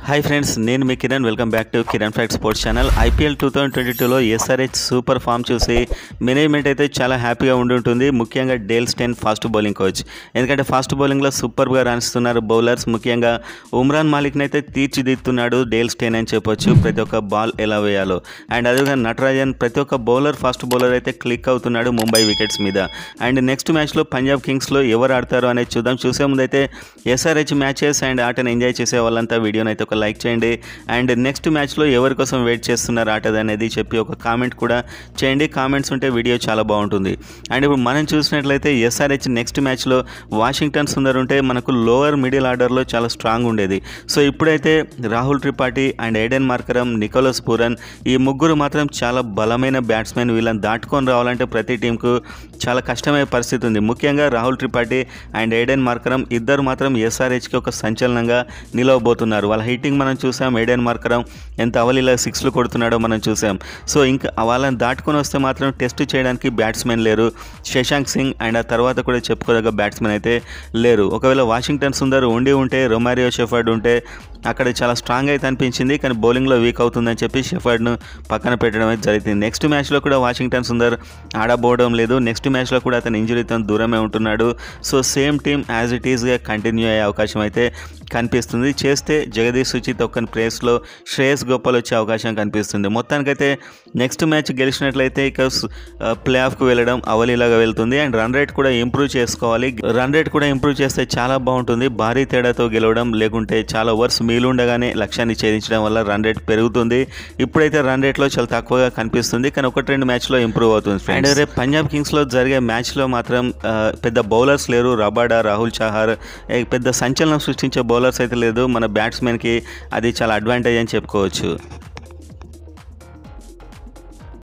hi friends నేను మీ Kiran welcome back to Kiran fact sports channel IPL two thousand twenty టూలో SRH super form చూసి management అయితే చాలా హ్యాపీగా ఉండి ఉంటుంది ముఖ్యంగా Dale Steyn fast bowling coach ఎందుకంటే ఫాస్ట్ బౌలింగ్లో సూపర్గా రాణిస్తున్నారు బౌలర్స్ ముఖ్యంగా ఉమ్రాన్ మాలిక్ని అయితే తీర్చిదిద్దుతున్నాడు డేల్ స్టెన్ అని చెప్పొచ్చు ప్రతి ఒక్క బాల్ ఎలా వేయాలో అండ్ అదేవిధంగా నటరాజన్ ప్రతి ఒక్క బౌలర్ ఫాస్ట్ బౌలర్ అయితే క్లిక్ అవుతున్నాడు ముంబై వికెట్స్ మీద అండ్ నెక్స్ట్ మ్యాచ్లో పంజాబ్ కింగ్స్లో ఎవరు ఆడతారో అనేది చూద్దాం చూసే ముందు అయితే ఎస్ఆర్హెచ్ మ్యాచెస్ అండ్ ఆటను ఎంజాయ్ చేసే వాళ్ళంతా వీడియోని అయితే ఒక లైక్ చేయండి అండ్ నెక్స్ట్ మ్యాచ్లో ఎవరి కోసం వెయిట్ చేస్తున్నారు ఆటది అనేది చెప్పి ఒక కామెంట్ కూడా చేయండి కామెంట్స్ ఉంటే వీడియో చాలా బాగుంటుంది అండ్ ఇప్పుడు మనం చూసినట్లయితే ఎస్ఆర్హెచ్ నెక్స్ట్ మ్యాచ్లో వాషింగ్టన్ సుందర్ ఉంటే మనకు లోవర్ మిడిల్ ఆర్డర్లో చాలా స్ట్రాంగ్ ఉండేది సో ఇప్పుడైతే Rahul Tripathi and Aiden Markram Nicholas Pooran ఈ ముగ్గురు మాత్రం చాలా బలమైన బ్యాట్స్మెన్ వీళ్ళని దాటుకొని రావాలంటే ప్రతి టీంకు చాలా కష్టమయ్యే పరిస్థితి ఉంది ముఖ్యంగా Rahul Tripathi and Aiden Markram ఇద్దరు మాత్రం ఎస్ఆర్హెచ్కి ఒక సంచలనంగా నిలవబోతున్నారు వాళ్ళ హిట్టింగ్ మనం చూసాం ఎడెన్ మార్కరం ఎంత అవలీలా సిక్స్లు కొడుతున్నాడో మనం చూసాం సో ఇంకా వాళ్ళని దాటుకొని వస్తే మాత్రం టెస్ట్ చేయడానికి బ్యాట్స్మెన్ లేరు శశాంక్ సింగ్ అండ్ ఆ తర్వాత కూడా చెప్పుకోదగ్గ బ్యాట్స్మెన్ అయితే లేరు ఒకవేళ వాషింగ్టన్ సుందర్ ఉండి ఉంటే రొమారియో షెఫర్డ్ ఉంటే అక్కడ చాలా స్ట్రాంగ్ అయితే అనిపించింది కానీ బౌలింగ్లో వీక్ అవుతుందని చెప్పి షెఫర్డ్ను పక్కన పెట్టడం అయితే జరిగింది నెక్స్ట్ మ్యాచ్లో కూడా వాషింగ్టన్ సుందర్ ఆడబోవడం లేదు నెక్స్ట్ మ్యాచ్లో కూడా అతను ఇంజురీతో దూరమే ఉంటున్నాడు so same team as it ఈస్గా కంటిన్యూ అయ్యే అవకాశం అయితే కనిపిస్తుంది చేస్తే జగదీష్ సుచిత్ ఒక్కని ప్లేస్లో శ్రేయస్ గోపాల్ వచ్చే అవకాశం కనిపిస్తుంది మొత్తానికైతే నెక్స్ట్ మ్యాచ్ గెలిచినట్లయితే ఇక ప్లే ఆఫ్కి వెళ్ళడం అవలీలాగా వెళ్తుంది అండ్ రన్ రేట్ కూడా ఇంప్రూవ్ చేసుకోవాలి రన్ రేట్ కూడా ఇంప్రూవ్ చేస్తే చాలా బాగుంటుంది భారీ తేడాతో గెలవడం లేకుంటే చాలా ఓవర్స్ మీలుండగానే లక్ష్యాన్ని ఛేదించడం వల్ల రన్ రేట్ పెరుగుతుంది ఇప్పుడైతే రన్ రేట్లో చాలా తక్కువగా కనిపిస్తుంది కానీ ఒకటి రెండు మ్యాచ్లో ఇంప్రూవ్ అవుతుంది అండ్ రేపు పంజాబ్ కింగ్స్లో జరిగే మ్యాచ్లో మాత్రం ఆ, పెద్ద బౌలర్స్ లేరు రబాడా రాహుల్ చహార్ ఏ, పెద్ద సంచలనం సృష్టించే బౌలర్స్ అయితే లేదు మన బ్యాట్స్మెన్కి అది చాలా అడ్వాంటేజ్ అని చెప్పుకోవచ్చు